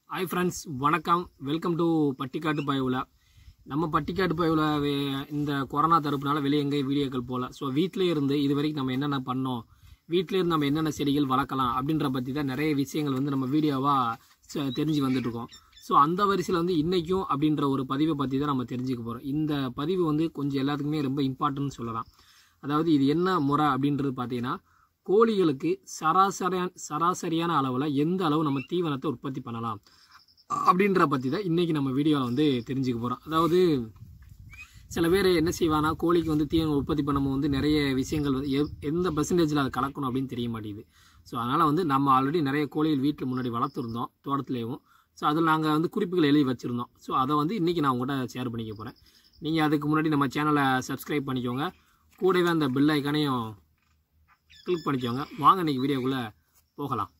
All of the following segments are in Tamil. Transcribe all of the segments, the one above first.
ஹாய் ஃப்ரெண்ட்ஸ் வணக்கம் வெல்கம் டு பட்டிக்காட்டு பயவுல நம்ம பட்டிக்காட்டு பயவுல வே- இந்த கொரோனா தடுப்புனால வெளியே எங்கேயும் வீடியோக்கள் போகல ஸோ வீட்டிலே இருந்து இது வரைக்கும் நம்ம என்னென்ன பண்ணோம் வீட்டிலே இருந்து நம்ம என்னென்ன செடிகள் வளர்க்கலாம் அப்படின்ற பற்றி தான் நிறைய விஷயங்கள் வந்து நம்ம வீடியோவாக தெரிஞ்சு வந்துட்டு இருக்கோம் ஸோ அந்த வரிசையில் வந்து இன்றைக்கும் அப்படின்ற ஒரு பதிவை பற்றி தான் நம்ம தெரிஞ்சுக்க போகிறோம் இந்த பதிவு வந்து கொஞ்சம் எல்லாத்துக்குமே ரொம்ப இம்பார்ட்டன்ட் சொல்லலாம் அதாவது இது என்ன முறை அப்படின்றது பார்த்தீங்கன்னா கோழிகளுக்கு சராசரியான சராசரியான அளவில் எந்த அளவு நம்ம தீவனத்தை உற்பத்தி பண்ணலாம் அப்படின்ற பற்றி தான் இன்றைக்கி நம்ம வீடியோவில் வந்து தெரிஞ்சுக்க போகிறோம் அதாவது சில பேர் என்ன செய்வானா கோழிக்கு வந்து தீவனம் உற்பத்தி பண்ணும்போது வந்து நிறைய விஷயங்கள் வந்து எவ்- எந்த பர்சன்டேஜில் அதை கலக்கணும் அப்படின்னு தெரிய மாட்டேங்குது ஸோ அதனால் வந்து நம்ம ஆல்ரெடி நிறைய கோழிகள் வீட்டில் முன்னாடி வளர்த்துருந்தோம் தோட்டத்துலேயும் ஸோ அதில் நாங்கள் வந்து குறிப்புகள் எழுதி வச்சுருந்தோம் ஸோ அதை வந்து இன்றைக்கி நான் உங்கள்கிட்ட ஷேர் பண்ணிக்க போகிறேன் நீங்கள் அதுக்கு முன்னாடி நம்ம சேனலை சப்ஸ்கிரைப் பண்ணிக்கோங்க கூடவே அந்த பெல் ஐக்கானையும் கிளிக் பண்ணிக்கோங்க வாங்க இன்றைக்கி வீடியோக்குள்ளே போகலாம்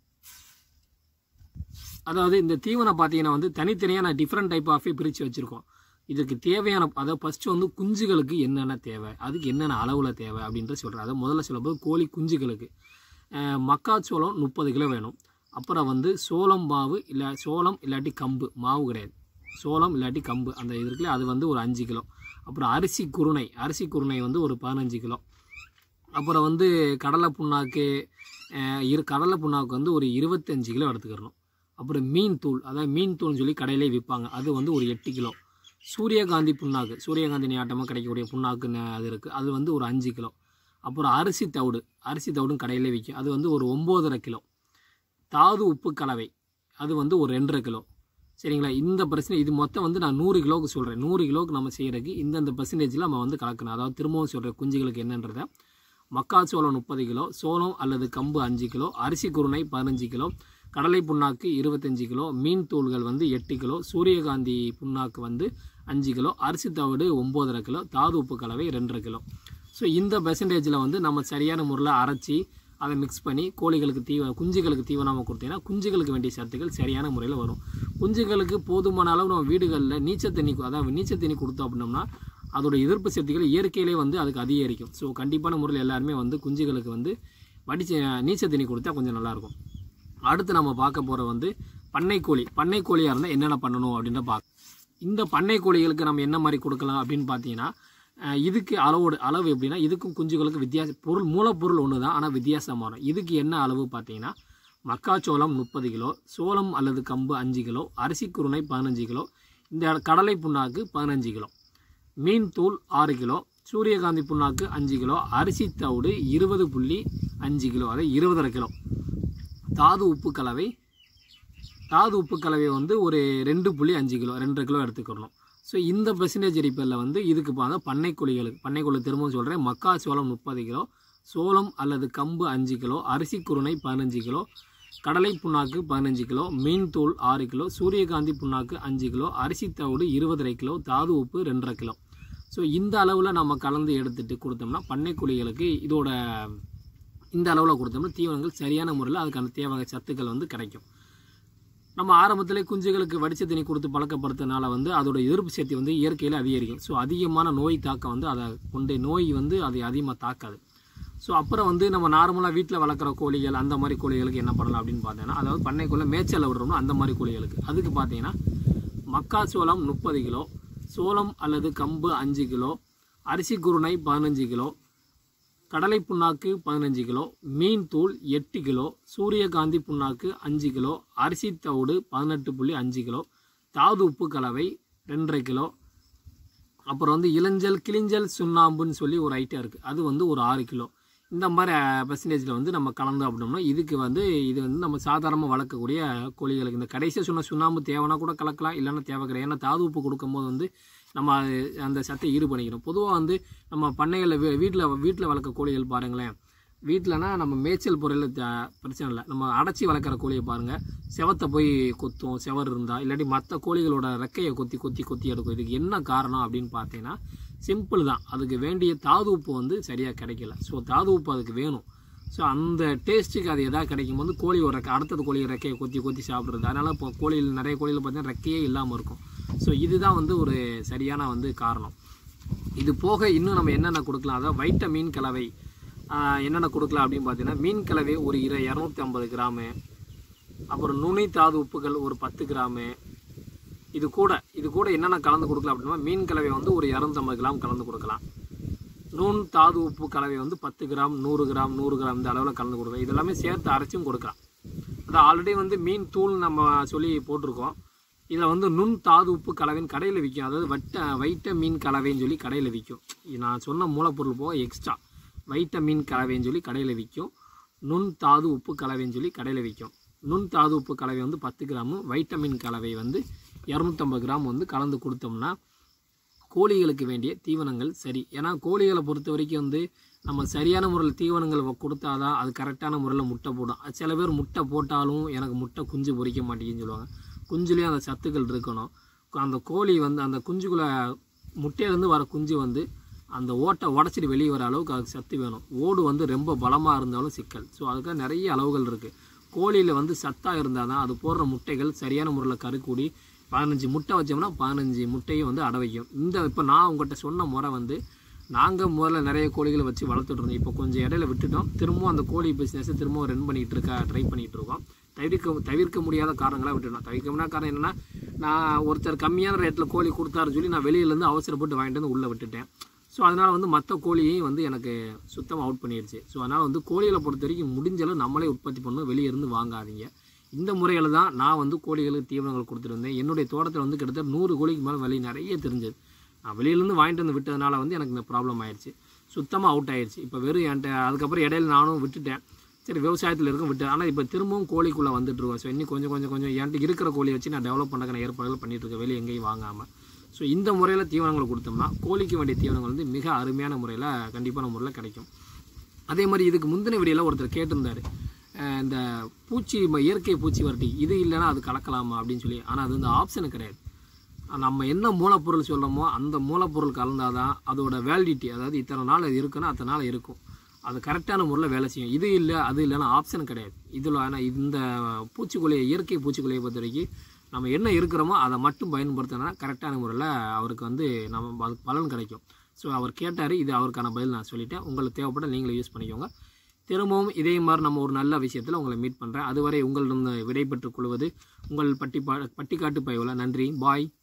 அதாவது இந்த தீவனம் பார்த்தீங்கன்னா வந்து தனித்தனியாக டிஃப்ரெண்ட் டைப் ஆஃபே பிரித்து வச்சுருக்கோம் இதுக்கு தேவையான அதாவது ஃபஸ்ட்டு வந்து குஞ்சுகளுக்கு என்னென்ன தேவை அதுக்கு என்னென்ன அளவில் தேவை அப்படின்றத சொல்கிறேன் அதை முதல்ல சொல்லும்போது கோழி குஞ்சுகளுக்கு அஹ், மக்காச்சோளம் முப்பது கிலோ வேணும் அப்புறம் வந்து சோளம் மாவு இல்லை சோளம் இல்லாட்டி கம்பு மாவு கிடையாது சோளம் இல்லாட்டி கம்பு அந்த இது இருக்குல்ல அது வந்து ஒரு அஞ்சு கிலோ அப்புறம் அரிசி குருணை அரிசி குருணை வந்து ஒரு பதினஞ்சு கிலோ அப்புறம் வந்து கடலை புண்ணாக்கு அஹ், இரு கடலை புண்ணாக்கு வந்து ஒரு இருபத்தஞ்சு கிலோ எடுத்துக்கிறணும் அப்புறம் மீன் தூள் அதாவது மீன் தூள்னு சொல்லி கடையிலே விற்பாங்க அது வந்து ஒரு எட்டு கிலோ சூரியகாந்தி புண்ணாக்கு சூரியகாந்தி நீட்டமாக கிடைக்கக்கூடிய புண்ணாக்கு ந- அது இருக்குது அது வந்து ஒரு அஞ்சு கிலோ அப்புறம் அரிசி தவிடு அரிசி தவிடும் கடையிலே விற்கும் அது வந்து ஒரு ஒம்போதரை கிலோ தாது உப்பு கலவை அது வந்து ஒரு ரெண்டரை கிலோ சரிங்களா இந்த பிரச்சனை இது மொத்தம் வந்து நான் நூறு கிலோவுக்கு சொல்கிறேன் நூறு கிலோவுக்கு நம்ம செய்கிறதுக்கு இந்தந்த பர்சன்டேஜில் நம்ம வந்து கலக்கணும் அதாவது திரும்பவும் சொல்கிறேன் குஞ்சுகளுக்கு என்னன்றதை மக்காச்சோளம் முப்பது கிலோ சோளம் அல்லது கம்பு அஞ்சு கிலோ அரிசி குருணை பதினஞ்சு கிலோ கடலை புண்ணாக்கு இருபத்தஞ்சு கிலோ மீன் தூள்கள் வந்து எட்டு கிலோ சூரியகாந்தி புண்ணாக்கு வந்து அஞ்சு கிலோ அரிசி தவிடு ஒம்போதரை கிலோ தாது உப்பு கலவை ரெண்டரை கிலோ ஸோ இந்த பெர்சன்டேஜில் வந்து நம்ம சரியான முறையில் அரைச்சி அதை மிக்ஸ் பண்ணி கோழிகளுக்கு தீவ குஞ்சுகளுக்கு தீவனமாக கொடுத்தீங்கன்னா குஞ்சுகளுக்கு வேண்டிய சத்துக்கள் சரியான முறையில் வரும் குஞ்சுகளுக்கு போதுமான அளவு நம்ம வீடுகளில் நீச்சல் தண்ணி கு- அதாவது நீச்சல் தண்ணி கொடுத்தோம் அப்படின்னோம்னா அதோட எதிர்ப்பு சக்திகள் இயற்கையிலே வந்து அதுக்கு அதிகரிக்கும் ஸோ கண்டிப்பான முறையில் எல்லாருமே வந்து குஞ்சுகளுக்கு வந்து வடிச்சு நீச்சல் தண்ணி கொடுத்தா கொஞ்சம் நல்லாயிருக்கும் அடுத்து நம்ம பார்க்க போகிற வந்து பண்ணைக்கோழி பண்ணைக்கோழியாக இருந்தால் என்னென்ன பண்ணணும் அப்படின்ற பார்க்க இந்த பண்ணை கோழிகளுக்கு நம்ம என்ன மாதிரி கொடுக்கலாம் அப்படின்னு பார்த்தீங்கன்னா அஹ், இதுக்கு அளவோடு அளவு எப்படின்னா இதுக்கும் குஞ்சுகளுக்கு வித்தியாச பொருள் மூலப்பொருள் ஒன்று தான் ஆனால் வித்தியாசமாக வரும் இதுக்கு என்ன அளவு பார்த்தீங்கன்னா மக்காச்சோளம் முப்பது கிலோ சோளம் அல்லது கம்பு அஞ்சு கிலோ அரிசி குருணை பதினஞ்சு கிலோ இந்த கடலை புண்ணாக்கு பதினஞ்சு கிலோ மீன் தூள் ஆறு கிலோ சூரியகாந்தி புண்ணாக்கு அஞ்சு கிலோ அரிசி தவிடு இருபது புள்ளி அஞ்சு கிலோ அதாவது இருபதரை கிலோ தாது உப்பு கலவை தாது உப்பு கலவை வந்து ஒரு ரெண்டு புள்ளி அஞ்சு கிலோ ரெண்டரை கிலோ எடுத்துக்கிறணும் ஸோ இந்த பெர்சன்டேஜ் அடிப்படையில் வந்து இதுக்கு பார்த்தா பண்ணைக்கோழிகளுக்கு பண்ணைக்கோழி திரும்பவும் சொல்கிறேன் மக்காச்சோளம் முப்பது கிலோ சோளம் அல்லது கம்பு அஞ்சு கிலோ அரிசி குருணை பதினஞ்சு கிலோ கடலை புண்ணாக்கு பதினஞ்சு கிலோ மீன் தூள் ஆறு கிலோ சூரியகாந்தி புண்ணாக்கு அஞ்சு கிலோ அரிசி தவிடு இருபதரை கிலோ தாது உப்பு ரெண்டரை கிலோ ஸோ இந்த அளவில் நம்ம கலந்து எடுத்துட்டு கொடுத்தோம்னா பண்ணைக்கோழிகளுக்கு இதோட இந்த அளவில் கொடுத்தோம்னா தீவனங்கள் சரியான முறையில் அதுக்கான தேவை சத்துக்கள் வந்து கிடைக்கும் நம்ம ஆரம்பத்திலே குஞ்சுகளுக்கு வடிச்ச தண்ணி கொடுத்து பழக்கப்படுத்துறதுனால வந்து அதோட எதிர்ப்பு சக்தி வந்து இயற்கையில் அதிகரிக்கும் ஸோ அதிகமான நோய் தாக்கம் வந்து அதை கொண்டு நோய் வந்து அதை அதிகமாக தாக்காது ஸோ அப்புறம் வந்து நம்ம நார்மலாக வீட்டில் வளர்க்குற கோழிகள் அந்த மாதிரி கோழிகளுக்கு என்ன பண்ணலாம் அப்படின்னு பார்த்தீங்கன்னா அதாவது பண்ணைக்குள்ளே மேய்ச்சல் விடுறோம்னா அந்த மாதிரி கோழிகளுக்கு அதுக்கு பார்த்தீங்கன்னா மக்காச்சோளம் முப்பது கிலோ சோளம் அல்லது கம்பு அஞ்சு கிலோ அரிசி குருணை பதினஞ்சு கிலோ கடலை புண்ணாக்கு பதினஞ்சு கிலோ மீன் தூள் எட்டு கிலோ சூரியகாந்தி புண்ணாக்கு அஞ்சு கிலோ அரிசி தவிடு பதினெட்டு புள்ளி அஞ்சு கிலோ தாது உப்பு கலவை ரெண்டரை கிலோ அப்புறம் வந்து இளஞ்சல் கிளிஞ்சல் சுண்ணாம்புன்னு சொல்லி ஒரு ஐட்டம் இருக்குது அது வந்து ஒரு ஆறு கிலோ இந்த மாதிரி பர்சன்டேஜில் வந்து நம்ம கலந்து அப்படின்னோம்னா இதுக்கு வந்து இது வந்து நம்ம சாதாரணமாக வளர்க்கக்கூடிய கோழிகளுக்கு இந்த கடைசியாக சொன்ன சுண்ணாம்பு தேவைன்னா கூட கலக்கலாம் இல்லைன்னா தேவை கிடையாது ஏன்னா தாது உப்பு கொடுக்கும்போது வந்து நம்ம அது- அந்த சத்தை ஈடு பண்ணிக்கிறோம் பொதுவாக வந்து நம்ம பண்ணைகளில் வீட்டில் வீட்டில் வளர்க்க கோழிகள் பாருங்களேன் வீட்டிலனா நம்ம மேய்ச்சல் பொருளில் பிரச்சனை இல்லை நம்ம அடைச்சி வளர்க்குற கோழியை பாருங்கள் செவத்தை போய் கொத்தும் செவர் இருந்தால் இல்லாட்டி மற்ற கோழிகளோட ரெக்கையை கொத்தி கொத்தி கொத்தி எடுக்கும் இதுக்கு என்ன காரணம் அப்படின்னு பார்த்தீங்கன்னா சிம்பிள் தான் அதுக்கு வேண்டிய தாது உப்பு வந்து சரியாக கிடைக்கல ஸோ தாது உப்பு அதுக்கு வேணும் ஸோ அந்த டேஸ்ட்டுக்கு அது எதாவது கிடைக்கும் போது கோழியோட ரெக்கை அடுத்தது கோழி ரெக்கையை கொத்தி கொத்தி சாப்பிட்றது அதனால் இப்போ கோழியில் நிறைய கோழியில் பார்த்தீங்கன்னா ரெக்கையே இல்லாமல் இருக்கும் ஸோ இதுதான் வந்து ஒரு சரியான வந்து காரணம் இது போக இன்னும் நம்ம என்னென்ன கொடுக்கலாம் அதாவது வைட்டமின் கலவை ஆஹ் என்னென்ன கொடுக்கலாம் அப்படின்னு பார்த்தீங்கன்னா மீன் கலவை ஒரு இரு இரநூத்தி ஐம்பது கிராமு அப்புறம் நுனி தாது உப்புகள் ஒரு பத்து கிராமு இது கூட இது கூட என்னென்ன கலந்து கொடுக்கலாம் அப்படின்னா மீன் கலவை வந்து ஒரு இரநூத்தம்பது கிராம் கலந்து கொடுக்கலாம் நூன் தாது உப்பு கலவை வந்து பத்து கிராம் நூறு கிராம் நூறு கிராம் இந்த அளவில் கலந்து கொடுக்கலாம் இதெல்லாமே சேர்த்து அரைச்சும் கொடுக்கலாம் அது ஆல்ரெடி வந்து மீன் தூள் நம்ம சொல்லி போட்டிருக்கோம் இதில் வந்து நுண் தாது உப்பு கலவைன்னு கடையில் விற்கும் அதாவது வட்ட வைட்ட மீன் கலவைன்னு சொல்லி கடையில் விற்கும் இது நான் சொன்ன மூலப்பொருள் போக எக்ஸ்ட்ரா வைட்ட மீன் கலவைன்னு சொல்லி கடையில் விற்கும் நுண் தாது உப்பு கலவைன்னு சொல்லி கடையில் விற்கும் நுண் தாது உப்பு கலவை வந்து பத்து கிராமு வைட்டமின் கலவை வந்து இரநூத்தம்பது கிராம் வந்து கலந்து கொடுத்தோம்னா கோழிகளுக்கு வேண்டிய தீவனங்கள் சரி ஏன்னா கோழிகளை பொறுத்த வரைக்கும் வந்து நம்ம சரியான முறையில் தீவனங்கள் வ- கொடுத்தாதான் அது கரெக்டான முறையில் முட்டை போடும் அது சில பேர் முட்டை போட்டாலும் எனக்கு முட்டை குஞ்சு பொரிக்க மாட்டேங்குன்னு சொல்லுவாங்க குஞ்சுலேயும் அந்த சத்துக்கள் இருக்கணும் அந்த கோழி வந்து அந்த குஞ்சுக்குள்ளே முட்டையிலேருந்து வர குஞ்சு வந்து அந்த ஓட்டை உடச்சிட்டு வெளியே வர அளவுக்கு அதுக்கு சத்து வேணும் ஓடு வந்து ரொம்ப பலமாக இருந்தாலும் சிக்கல் ஸோ அதுக்காக நிறைய அளவுகள் இருக்குது கோழியில் வந்து சத்தாக இருந்தால் தான் அது போடுற முட்டைகள் சரியான முறையில் கருக்கூடி பதினஞ்சு முட்டை வச்சோம்னா பதினஞ்சு முட்டையும் வந்து அடை வைக்கும் இந்த இப்போ நான் உங்கள்கிட்ட சொன்ன முறை வந்து நாங்கள் முதல்ல நிறைய கோழிகளை வச்சு வளர்த்துட்டு இருந்தோம் இப்போ கொஞ்சம் இடையில விட்டுட்டோம் திரும்பவும் அந்த கோழி பிஸ்னஸை திரும்பவும் ரன் பண்ணிகிட்டு இருக்கா ட்ரை பண்ணிகிட்டு இருக்கோம் தவிர்க்க தவிர்க்க முடியாத காரணங்களாக விட்டுட்டோம் தவிர்க்க முடியாத காரணம் என்னென்னா நான் ஒருத்தர் கம்மியான ரேட்டில் கோழி கொடுத்தாருன்னு சொல்லி நான் வெளியிலேருந்து அவசரப்பட்டு வாங்கிட்டு வந்து உள்ளே விட்டுட்டேன் ஸோ அதனால் வந்து மற்ற கோழியையும் வந்து எனக்கு சுத்தமாக அவுட் பண்ணிடுச்சு ஸோ அதனால் வந்து கோழிகளை பொறுத்த வரைக்கும் முடிஞ்ச அளவு நம்மளே உற்பத்தி பண்ணணும் வெளியே இருந்து வாங்காதீங்க இந்த முறையில் தான் நான் வந்து கோழிகளுக்கு தீவனங்கள் கொடுத்துருந்தேன் என்னுடைய தோட்டத்தில் வந்து கிட்டத்தட்ட நூறு கோழிக்கு மேலே விலை நிறைய தெரிஞ்சது நான் வெளியிலேருந்து வாங்கிட்டு வந்து விட்டதுனால வந்து எனக்கு இந்த ப்ராப்ளம் ஆயிடுச்சு சுத்தமாக அவுட் ஆயிடுச்சு இப்போ வெறும் என்கிட்ட அதுக்கப்புறம் இடையில நானும் விட்டுட்டேன் சரி விவசாயத்தில் இருக்கும் விட்டு ஆனால் இப்போ திரும்பவும் கோழிக்குள்ளே வந்துட்டு இருக்கோம் ஸோ இன்னும் கொஞ்சம் கொஞ்சம் கொஞ்சம் என்கிட்ட இருக்கிற கோழியை வச்சு நான் டெவலப் பண்ணுறதுக்கான ஏற்பாடுகள் பண்ணிட்டு இருக்கேன் வெளியே எங்கேயும் வாங்காமல் ஸோ இந்த முறையில் தீவனங்களை கொடுத்தோம்னா கோழிக்கு வேண்டிய தீவனங்கள் வந்து மிக அருமையான முறையில் கண்டிப்பான முறையில் கிடைக்கும் அதே மாதிரி இதுக்கு முந்தின வீடியோவில் ஒருத்தர் கேட்டிருந்தாரு அஹ் இந்த பூச்சி ம- இயற்கை பூச்சி வரட்டி இது இல்லைன்னா அது கலக்கலாமா அப்படின்னு சொல்லி ஆனால் அது வந்து ஆப்ஷனு கிடையாது நம்ம என்ன மூலப்பொருள் சொல்கிறோமோ அந்த மூலப்பொருள் கலந்தாதான் அதோட வேலிடிட்டி அதாவது இத்தனை நாள் அது இருக்குன்னா அத்தனை நாள் இருக்கும் அது கரெக்டான முறையில் வேலை செய்யும் இது இல்லை அது இல்லைன்னா ஆப்ஷன் கிடையாது இதில் ஆனால் இந்த பூச்சிக்கொல்லியை இயற்கை பூச்சிக்கொல்லியை பொறுத்த வரைக்கும் நம்ம என்ன இருக்கிறோமோ அதை மட்டும் பயன்படுத்தினா கரெக்டான முறையில் அவருக்கு வந்து நம்ம அதுக்கு பலன் கிடைக்கும் ஸோ அவர் கேட்டார் இது அவருக்கான பதில் நான் சொல்லிட்டேன் உங்களுக்கு தேவைப்பட்ட நீங்களும் யூஸ் பண்ணிக்கோங்க திரும்பவும் இதே மாதிரி நம்ம ஒரு நல்ல விஷயத்தில் உங்களை மீட் பண்ணுறேன் அதுவரை உங்களிடம் விடைபெற்றுக் கொள்வது உங்கள் பட்டி பட்டிக்காட்டு பயவில் நன்றி பாய்